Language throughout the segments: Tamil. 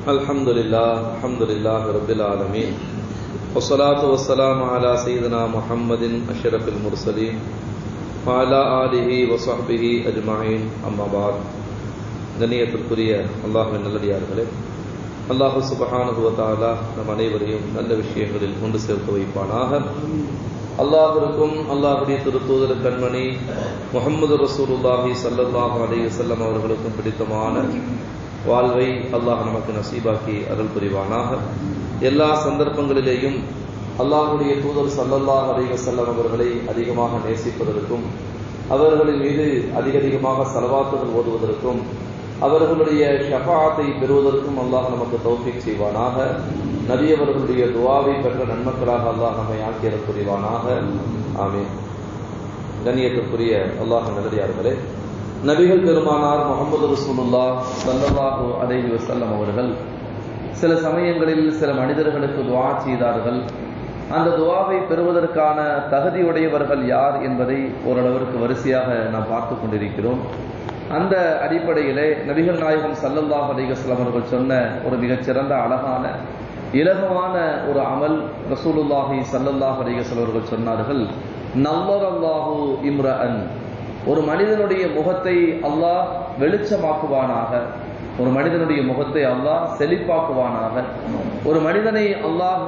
الحمد لله الحمد لله رب العالمين والصلاة والسلام على سيدنا محمد أشرف المرسلين وعلى آله وصحبه أجمعين أما بعد கண்ணியத்திற்குரிய அல்லாஹின் நல்லடியார்களே அல்லாஹு சுபஹானஹு வ தஆலா நம் அனைவரையும் நல்ல விஷயங்களில் கொண்டு சேர்த்து வைப்பானாக அல்லாஹிற்கும் அல்லாஹுடைய திருத்தூதர் கண்மணி முகமது ரசூலுல்லாஹி ஸல்லல்லாஹு அலைஹி வஸல்லம் அவர்களுக்கும் பிடித்தமான வாழ்வை அல்லாஹ் நமக்கு நசீபாக்கி அருள் புரிவானாக எல்லா சந்தர்ப்பங்களிலேயும் அல்லாஹுடைய தூதர் ஸல்லல்லாஹு அலைஹி வஸல்லம் அவர்களை அதிகமாக நேசிப்பதற்கும் அவர்களின் மீது அதிக அதிகமாக சலவாத்துகள் ஓதுவதற்கும் அவர்களுடைய ஷஃபாத்தை பெறுவதற்கும் அல்லாஹ் நமக்கு தௌஃபீக் செய்வானாக நபி அவர்களுடைய துவாவை பெற்ற நன்மக்களாக அல்லாஹ் நம்மை ஆக்கியர் புரிவானாக ஆமீன் கண்ணியத்திற்குரிய அல்லாஹ் நல்லடியார்களே நபிகள் பெருமானார் முகமது ரசூலுல்லா சல்லல்லாஹு அலைஹி வஸல்லம் அவர்கள் சில சமயங்களில் சில மனிதர்களுக்கு துவா செய்தார்கள் அந்த துவாவை பெறுவதற்கான தகுதியுடையவர்கள் யார் என்பதை ஓரளவிற்கு வரிசையாக நாம் பார்த்து கொண்டிருக்கிறோம் அந்த அடிப்படையிலே நபிகள் நாயகம் சல்லல்லாஹ் அலிகஸ்லாம் அவர்கள் சொன்ன ஒரு மிகச்சிறந்த அழகான இலகுவான ஒரு அமல் ரசூலுல்லாஹி சல்லல்லாஹ் அலிகஸ்லாம் அவர்கள் சொன்னார்கள் நல்லர் அல்லாஹூ இம்ரஅன் ஒரு மனிதனுடைய முகத்தை அல்லாஹ் வெளிச்சமாக்குவானாக ஒரு மனிதனுடைய முகத்தை அல்லாஹ் செழிப்பாக்குவானாக ஒரு மனிதனை அல்லாஹ்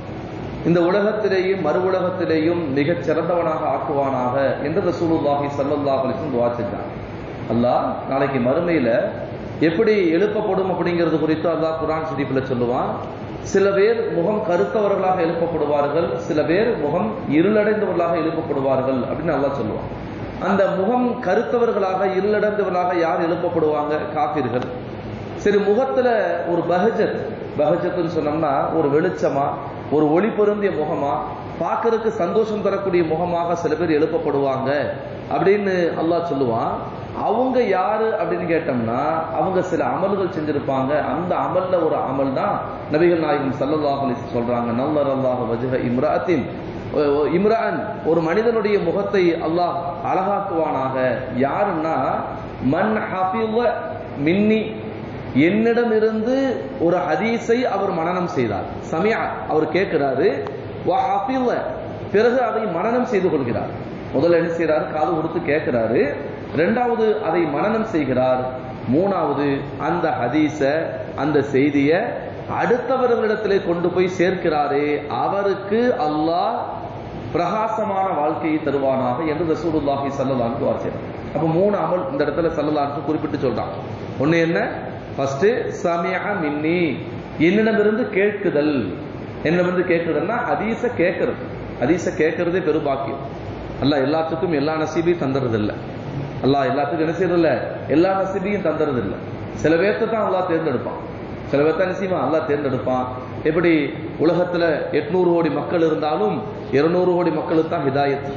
இந்த உலகத்திலேயும் மறு உலகத்திலேயும் மிகச் சிறந்தவனாக ஆக்குவானாக என்று ரசூலுல்லாஹி சல்லல்லாஹ் அலிஸ்லம் துவா செஞ்சான் அல்லாஹ் நாளைக்கு மறுமையில எப்படி எழுப்பப்படும் அப்படிங்கிறது குறித்து அல்லாஹ் குரான் ஷரீஃபில் சொல்லுவான் சில பேர் முகம் கருத்தவர்களாக எழுப்பப்படுவார்கள் சில பேர் முகம் இருளடைந்தவர்களாக எழுப்பப்படுவார்கள் அப்படின்னு அல்லாஹ் சொல்லுவான் அந்த முகம் கருத்தவர்களாக இருளடைந்தவர்களாக யார் எழுப்பப்படுவாங்க காப்பீர்கள் சரி முகத்துல ஒரு பஹஜத் பஹஜத்துன்னு சொன்னோம்னா ஒரு வெளிச்சமா ஒரு ஒளி பொருந்திய முகமா பார்க்கறதுக்கு சந்தோஷம் தரக்கூடிய முகமாக சில பேர் எழுப்பப்படுவாங்க அப்படின்னு அல்லாஹ் சொல்லுவான் அவங்க யாரு அப்படின்னு கேட்டோம்னா அவங்க சில அமல்கள் செஞ்சிருப்பாங்க அந்த அமல்ல ஒரு அமல் தான் நபிகள் நாயகம் சல்லல்லாஹ் அலி சொல்றாங்க நல்லர் அல்லாஹ் வஜுக இம்ராத்தின் இம்ரான் ஒரு மனிதனுடைய முகத்தை அல்லாஹ் அழகாக்குவானாக யாருன்னா மன் ஹபிவ மின்னி என்னிடமிருந்து ஒரு ஹதீஸை அவர் மனனம் செய்தார் சமயா அவர் கேட்கிறாரு பிறகு அதை மனனம் செய்து கொள்கிறார் முதல்ல என்ன செய்யறாரு காது கொடுத்து கேட்கிறாரு ரெண்டாவது அதை மனனம் செய்கிறார் மூணாவது அந்த ஹதீஸ அந்த செய்திய அடுத்தவர்களிடத்திலே கொண்டு போய் சேர்க்கிறாரே அவருக்கு அல்லாஹ் பிரகாசமான வாழ்க்கையை தருவானாக என்று ரசூலுல்லாஹி சல்லல்லாஹு வாசிக்கிறார் அப்ப மூணு அமல் இந்த இடத்துல சல்லல்லாஹு குறிப்பிட்டு சொல்றான் ஒண்ணு என்ன ஃபர்ஸ்ட் சமியா மின்னி என்னிடமிருந்து கேட்குதல் என்னிடமிருந்து கேட்குதல்னா ஹதீஸ கேட்கறது ஹதீஸ கேட்கறதே பெருபாக்கியம் அல்ல எல்லாத்துக்கும் எல்லா நசீபையும் தந்துறது இல்லை அல்லாஹ் எல்லாத்துக்கும் என்ன செய்யறதில்ல எல்லா நசீபையும் தந்துறது இல்லை சில பேர்த்த தான் அல்லாஹ் தேர்ந்தெடுப்பான் சில பேர்த்த நசீமா அல்லாஹ் தேர்ந்தெடுப்பான் எப்படி உலகத்துல எட்நூறு கோடி மக்கள் இருந்தாலும் இருநூறு கோடி மக்களுக்கு தான் ஹிதாயத்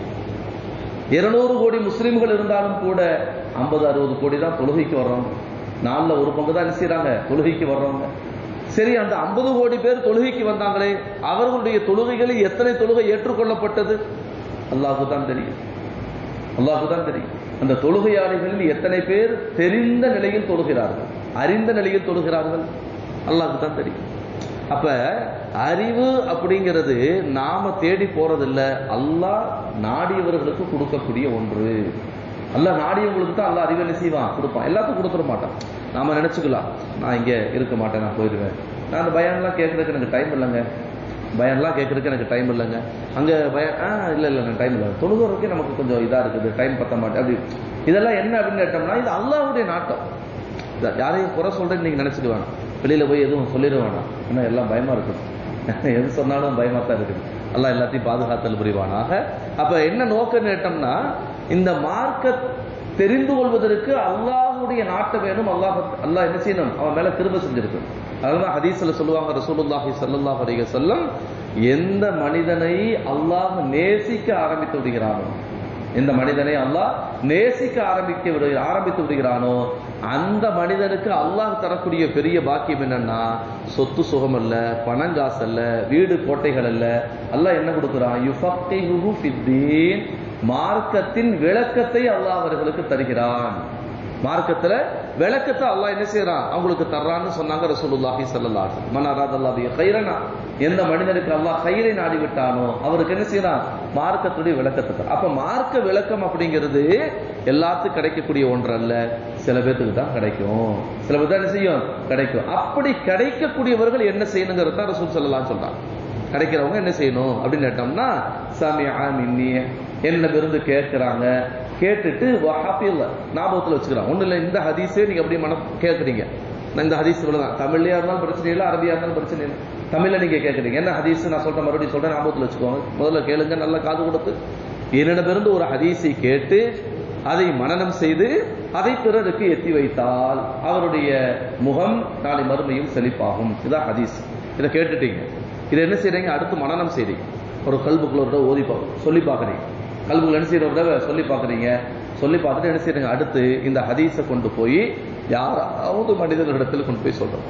இருநூறு கோடி முஸ்லிம்கள் இருந்தாலும் கூட ஐம்பது அறுபது கோடி தான் தொழுகைக்கு வர்றவங்க நாலுல ஒரு பங்கு தான் என்ன செய்யறாங்க தொழுகைக்கு வர்றவங்க சரி அந்த ஐம்பது கோடி பேர் தொழுகைக்கு வந்தாங்களே அவர்களுடைய தொழுகைகளில் எத்தனை தொழுகை ஏற்றுக்கொள்ளப்பட்டது அல்லாஹு தான் தெரியும் அல்லாஹு தான் தெரியும் அந்த தொழுகையாளிகளில் எத்தனை பேர் தெரிந்த நிலையில் தொழுகிறார்கள் அறிந்த நிலையில் தொழுகிறார்கள் அல்லாஹு தான் தெரியும் அப்ப அறிவு அப்படிங்கிறது நாம தேடி போறதில்ல அல்லாஹ் நாடியவர்களுக்கு கொடுக்கக்கூடிய ஒன்று அல்ல நாடியவங்களுக்கு தான் அல்ல அறிவு என்ன செய்வான் கொடுப்பான் எல்லாத்துக்கும் கொடுத்துட மாட்டான் நாம நினைச்சுக்கலாம் நான் இங்க இருக்க மாட்டேன் நான் போயிடுவேன் நான் அந்த பயன்லாம் கேட்கறதுக்கு எனக்கு டைம் இல்லைங்க பயன்லாம் கேட்கறதுக்கு எனக்கு டைம் இல்லைங்க அங்க பயம் ஆ இல்லை இல்லை எனக்கு டைம் இல்லை தொழுகிறதுக்கே நமக்கு கொஞ்சம் இதா இருக்குது டைம் பத்த மாட்டேன் அப்படி இதெல்லாம் என்ன அப்படின்னு கேட்டோம்னா இது அல்லாவுடைய நாட்டம் யாரையும் குறை சொல்றேன்னு நீங்க நினைச்சுக்க வேணாம் வெளியில போய் எதுவும் சொல்லிட வேணாம் ஏன்னா எல்லாம் பயமா இருக்குது எது சொன்னாலும் பயமா தான் இருக்குது எல்லாம் எல்லாத்தையும் பாதுகாத்தல் புரிவானாக அப்ப என்ன நோக்கம் கேட்டோம்னா இந்த மார்க்க தெரிந்து கொள்வதற்கு அல்லாஹுடைய நாட்டை வேணும் அல்லாஹ் அல்லாஹ் என்ன செய்யணும் அவன் மேல திரும்ப செஞ்சிருக்கணும் அதனாலதான் ஹதீஸ்ல சொல்லுவாங்க ரசூலுல்லாஹி ஸல்லல்லாஹு அலைஹி வஸல்லம் எந்த மனிதனை அல்லாஹ் நேசிக்க ஆரம்பித்து விடுகிறானோ எந்த மனிதனை அல்லாஹ் நேசிக்க ஆரம்பிக்க விடு ஆரம்பித்து விடுகிறானோ அந்த மனிதனுக்கு அல்லாஹ் தரக்கூடிய பெரிய பாக்கியம் என்னன்னா சொத்து சுகம் அல்ல பணங்காசு அல்ல வீடு கோட்டைகள் அல்ல அல்லாஹ் என்ன கொடுக்குறான் யுஃபக்திஹு ஃபித்தீன் மார்க்கத்தின் விளக்கத்தை அல்லாஹ் அவர்களுக்கு தருகிறான் மார்க்கத்துல விளக்கத்தை அல்லாஹ் என்ன செய்யறான் அவங்களுக்கு தர்றான்னு சொன்னாங்க ரசூலுல்லாஹி ஸல்லல்லாஹு அலைஹி வஸல்லம் மன் அராதல்லாஹி கைரனா எந்த மனிதனுக்கு அல்லாஹ் கயிறை நாடி விட்டானோ அவருக்கு என்ன செய்யறான் மார்க்கத்துடைய விளக்கத்தை தர்றான். அப்ப மார்க்க விளக்கம் அப்படிங்கிறது எல்லாத்துக்கும் கிடைக்கக்கூடிய ஒன்று அல்ல சில பேர்த்துக்கு தான் கிடைக்கும் சில பேர் தான் என்ன செய்யும் கிடைக்கும் அப்படி கிடைக்கக்கூடியவர்கள் என்ன செய்யணுங்கிறது தான் ரசூல் ஸல்லல்லாஹு சொல்றாங்க கிடைக்கிறவங்க என்ன செய்யணும் அப்படின்னு கேட்டோம்னா சாமியா மின்னி என்ன விருந்து கேட்கிறாங்க கேட்டுட்டு வஹாபில்ல ஞாபகத்துல வச்சுக்கிறான் ஒண்ணு இல்ல இந்த ஹதீஸே நீங்க அப்படி மனம் கேட்குறீங்க நான் இந்த ஹதீஸ் இவ்வளவுதான் தமிழ்லயா இருந்தாலும் பிரச்சனை இல்லை அரபியா இருந்தாலும் பிரச்சனை இல்லை தமிழ்ல நீங்க கேட்குறீங்க என்ன ஹதீஸ் நான் சொல்றேன் மறுபடியும் சொல்றேன் ஞாபகத்துல வச்சுக்கோங்க முதல்ல கேளுங்க நல்லா காது கொடுத்து என்னிடமிருந்து ஒரு ஹதீஸை கேட்டு அதை மனனம் செய்து அதை பிறருக்கு எத்தி வைத்தால் அவருடைய முகம் நாளை மறுமையும் செழிப்பாகும் இதான் ஹதீஸ் இதை கேட்டுட்டீங்க இதை என்ன செய்றீங்க அடுத்து மனனம் செய்றீங்க ஒரு கல்புக்குள்ள ஒரு தடவை ஓதி பா சொல்லி பார்க்குறீங்க கல்புக்குள்ள என்ன செய்யற ஒரு தடவை சொல்லி பார்க்குறீங்க சொல்லி பார்த்துட்டு என்ன செய்றீங்க அடுத்து இந்த ஹதீஸை கொண்டு போய் யாராவது மனிதர்களிடத்தில் கொண்டு போய் சொல்றோம்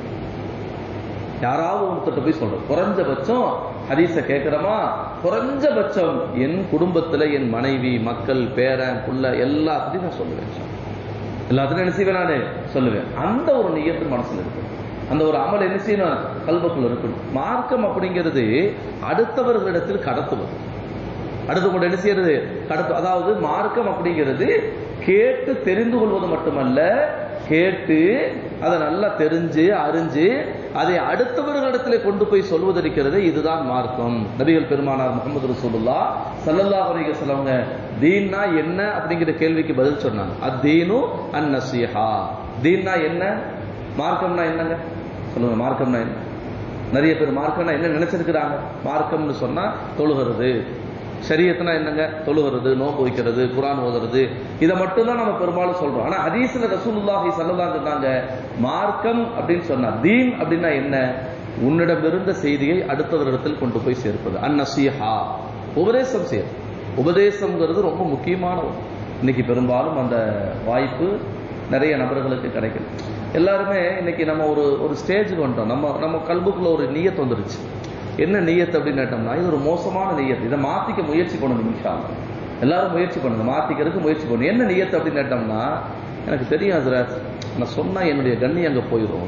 யாராவது ஒருத்தட்ட போய் சொல்றோம் குறைஞ்சபட்சம் ஹதீஸை கேட்கிறோமா குறைஞ்சபட்சம் என் குடும்பத்துல என் மனைவி மக்கள் பேரன் புள்ள எல்லாத்தையும் நான் சொல்லுவேன் எல்லாத்தையும் என்ன செய்வேன் நானு சொல்லுவேன் அந்த ஒரு நியத்து மனசுல இருக்கு அந்த ஒரு அமல் என்ன செய்யணும் கல்வக்குள்ள இருக்கணும் மார்க்கம் அப்படிங்கிறது அடுத்தவர்களிடத்தில் கடத்துவது அடுத்து கொண்டு என்ன செய்யறது கடத்து அதாவது மார்க்கம் அப்படிங்கிறது கேட்டு தெரிந்து கொள்வது மட்டுமல்ல கேட்டு அதை நல்லா தெரிஞ்சு அறிஞ்சு அதை அடுத்தவர்களிடத்திலே கொண்டு போய் சொல்வது இருக்கிறது இதுதான் மார்க்கம் நபிகள் பெருமானார் முகமது ரசூலுல்லா சல்லல்லாஹு அலைஹி வஸல்லம் தீன்னா என்ன அப்படிங்கிற கேள்விக்கு பதில் சொன்னாங்க அத்தீனு அன் நசீஹா தீன்னா என்ன மார்க்கம்னா என்னங்க சொல்லுங்க மார்க்கம்னா என்ன நிறைய பேர் மார்க்கம்னா என்ன நினைச்சிருக்கிறாங்க மார்க்கம்னு சொன்னா தொழுகிறது சரியத்துனா என்னங்க தொழுகிறது நோன்பு வைக்கிறது குரான் ஓதுறது இதை மட்டும்தான் நம்ம பெரும்பாலும் சொல்றோம் ஆனா ஹதீஸ்ல ரசூலுல்லாஹி ஸல்லல்லாஹு சொன்னாங்க மார்க்கம் அப்படின்னு சொன்னா தீன் அப்படின்னா என்ன உன்னிடம் இருந்த செய்தியை அடுத்தவரிடத்தில் கொண்டு போய் சேர்ப்பது அந்நசீஹா உபதேசம் செய்ய உபதேசம்ங்கிறது ரொம்ப முக்கியமான ஒன்று இன்னைக்கு பெரும்பாலும் அந்த வாய்ப்பு நிறைய நபர்களுக்கு கிடைக்கல எல்லாருமே இன்னைக்கு நம்ம ஒரு ஒரு ஸ்டேஜுக்கு வந்துட்டோம் நம்ம நம்ம கல்புக்குள்ள ஒரு நீயத் வந்துருச்சு என்ன நீயத் அப்படின்னு கேட்டோம்னா இது ஒரு மோசமான நீயத் இதை மாத்திக்க முயற்சி பண்ணணும் நிமிஷம் எல்லாரும் முயற்சி பண்ணுங்க மாத்திக்கிறதுக்கு முயற்சி பண்ணணும் என்ன நீயத் அப்படின்னு கேட்டோம்னா எனக்கு தெரியும் ஹசரத் நான் சொன்னா என்னுடைய கண்ணி அங்க போயிடும்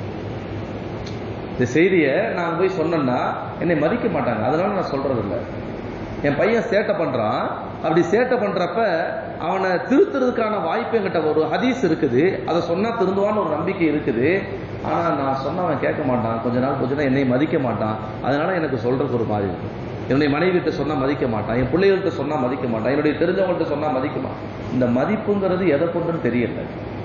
இந்த செய்தியை நான் போய் சொன்னேன்னா என்னை மதிக்க மாட்டாங்க அதனால நான் சொல்றது இல்லை என் பையன் சேட்டை பண்றான் அப்படி சேட்டை பண்றப்ப அவனை திருத்துறதுக்கான வாய்ப்பு என்கிட்ட ஒரு ஹதீஸ் இருக்குது அதை சொன்னா திருந்துவான்னு ஒரு நம்பிக்கை இருக்குது ஆனா நான் சொன்னா அவன் கேட்க மாட்டான் கொஞ்ச நாள் கொஞ்ச நாள் என்னை மதிக்க மாட்டான் அதனால எனக்கு சொல்றதுக்கு ஒரு மாதிரி இருக்கும் என்னுடைய மனைவிட்ட சொன்னா மதிக்க மாட்டான் என் பிள்ளைகள்கிட்ட சொன்னா மதிக்க மாட்டான் என்னுடைய தெரிஞ்சவங்கள்ட்ட சொன்னா மதிக்க மாட்டான் இந்த மதிப்புங்கிறது எதை கொண்டுன்னு தெரியல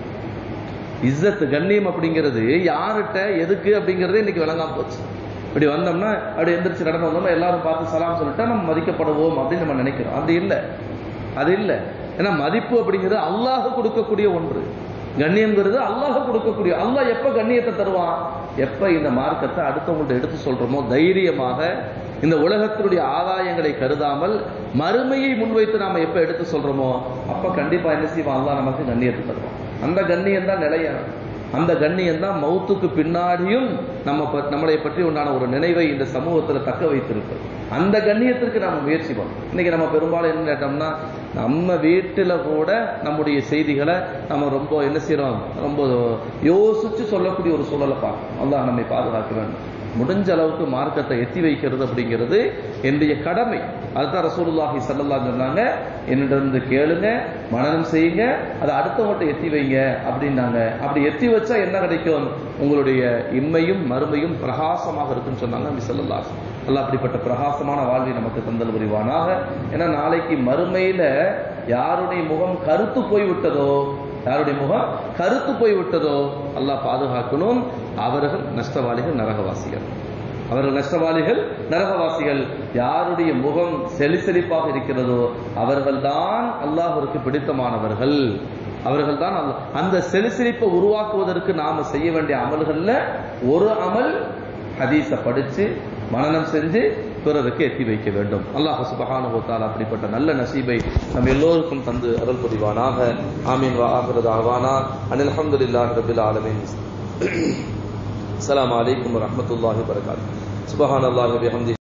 இஸ்ஸத் கண்ணியம் அப்படிங்கிறது யார்கிட்ட எதுக்கு அப்படிங்கறதே இன்னைக்கு விளங்காம போச்சு இப்படி வந்தோம்னா அப்படி எந்திரிச்சு நடந்து வந்தோம்னா எல்லாரும் பார்த்து சலாம் சொல்லிட்டா நம்ம மதிக்கப்படுவோம் அப்படின்னு நம்ம நினைக்கிறோம் அப்படி இல்லை அது இல்லை ஏன்னா மதிப்பு அப்படிங்கிறது அல்லாஹ் கொடுக்கக்கூடிய ஒன்று கண்ணியங்கிறது அல்லாஹ் கொடுக்கக்கூடிய அல்லாஹ் எப்ப கண்ணியத்தை தருவான் எப்ப இந்த மார்க்கத்தை அடுத்தவங்கள்ட்ட எடுத்து சொல்றோமோ தைரியமாக இந்த உலகத்தினுடைய ஆதாயங்களை கருதாமல் மறுமையை முன்வைத்து நாம எப்ப எடுத்து சொல்றோமோ அப்ப கண்டிப்பா என்ன செய்வான் அல்லாஹ் நமக்கு கண்ணியத்தை தருவான் அந்த கண்ணியம் தான் நிலையான அந்த கண்ணியம் தான் மௌத்துக்கு பின்னாடியும் நம்ம ப- நம்மளை பற்றி உண்டான ஒரு நினைவை இந்த சமூகத்துல தக்க வைத்திருக்கு அந்த கண்ணியத்திற்கு நாம முயற்சி பண்ணணும் இன்னைக்கு நம்ம பெரும்பாலும் என்ன கேட்டோம்னா நம்ம வீட்டுல கூட நம்முடைய செய்திகளை நம்ம ரொம்ப என்ன செய்றோம் ரொம்ப யோசிச்சு சொல்லக்கூடிய ஒரு சூழலை பார்க்கணும் அல்லாஹ் நம்மை பாதுகாக்க வேண்டும் முடிஞ்ச அளவுக்கு மார்க்கத்தை எத்தி வைக்கிறது அப்படிங்கிறது என்னுடைய கடமை அதுதான் ரசூலுல்லாஹி ஸல்லல்லாஹு அலைஹி சொன்னாங்க என்னிடம் கேளுங்க மனனம் செய்யுங்க அதை அடுத்தவங்கள்ட்ட எத்தி வைங்க அப்படின்னாங்க அப்படி எத்தி வச்சா என்ன கிடைக்கும் உங்களுடைய இம்மையும் மறுமையும் பிரகாசமாக இருக்குன்னு சொன்னாங்க நபி ஸல்லல்லாஹு அலைஹி வஸல்லம். அல்லாஹ் அப்படிப்பட்ட பிரகாசமான வாழ்வை நமக்கு தந்தல் புரிவானாக ஏன்னா நாளைக்கு மறுமையில யாருடைய முகம் கருத்து போய் விட்டதோ யாருடைய முகம் கருத்து போய் விட்டதோ அல்லாஹ் பாதுகாக்கணும் அவர்கள் நஷ்டவாளிகள் நரகவாசிகள் அவர்கள் நஷ்டவாளிகள் நரகவாசிகள் யாருடைய முகம் செழிசெழிப்பாக இருக்கிறதோ அவர்கள்தான் அல்லாஹ்விற்கு பிடித்தமானவர்கள் அவர்கள்தான் அல்லாஹ் அந்த செழிசெழிப்பை உருவாக்குவதற்கு நாம செய்ய வேண்டிய அமல்கள்ல ஒரு அமல் ஹதீஸை படிச்சு மனனம் செஞ்சு பிறருக்கு எத்தி வைக்க வேண்டும் அல்லாஹ் சுபஹானஹு வ தஆலா அப்படிப்பட்ட நல்ல நசீபை நம் எல்லோருக்கும் தந்து அருள் புரிவானாக ஆமீன் வா ஆஹிரு தஅவானா அனில் ஹம்துலில்லாஹி ரப்பில் ஆலமீன் அஸ்ஸலாமு அலைக்கும் வ ரஹ்மத்துல்லாஹி வ பரகாத்துஹு சுபஹானல்லாஹி வ பிஹம்திஹி